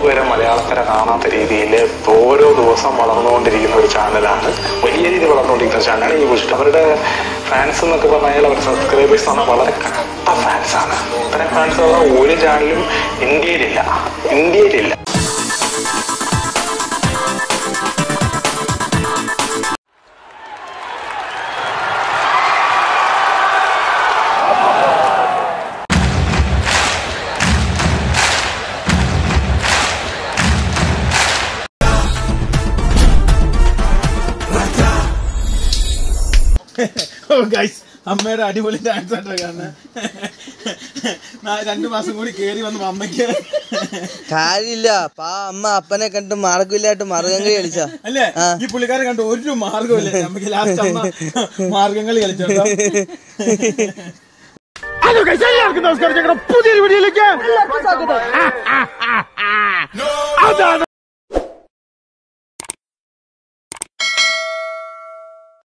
ഇതുവരെ മലയാളക്കര കാണാത്ത രീതിയിൽ ഓരോ ദിവസം വളർന്നുകൊണ്ടിരിക്കുന്ന ഒരു ചാനലാണ് വലിയ രീതിയിൽ വളർന്നുകൊണ്ടിരിക്കുന്ന ചാനലാണ് ഈ ബുഷിട്ട് അവരുടെ ഫാൻസ് എന്നൊക്കെ പറഞ്ഞാൽ അവരുടെ സബ്സ്ക്രൈബേഴ്സ് എന്ന് പറഞ്ഞാൽ വളരെ കട്ട ഫാൻസാണ് ഇത്രയും ഫാൻസ് ഉള്ള ഒരു ചാനലും ഇന്ത്യയിലില്ല ഇന്ത്യയിലില്ല ഗൈസ് അമ്മയുടെ അടിപൊളി ഡാൻസ് ആയിട്ടാ കാണുന്നത് നാ- രണ്ടു മാസം കൂടി കേറി വന്ന അമ്മയ്ക്ക് കാര്യമില്ല പാ അമ്മ അപ്പനെ കണ്ട് മാർഗമില്ലായിട്ട് മറുകങ്കി കളിച്ച അല്ലേ ആ. ഈ പുള്ളിക്കാരെ കണ്ട് ഒരു മാർഗമില്ല നമുക്ക് ലാസ്റ്റ് അമ്മ മാർഗംകളി കളിച്ചോ ഹലോ ഗൈസ് എല്ലാവർക്കും നമസ്കാരം ഞങ്ങളുടെ പുതിയൊരു വീഡിയോയിലേക്ക് അതാണ്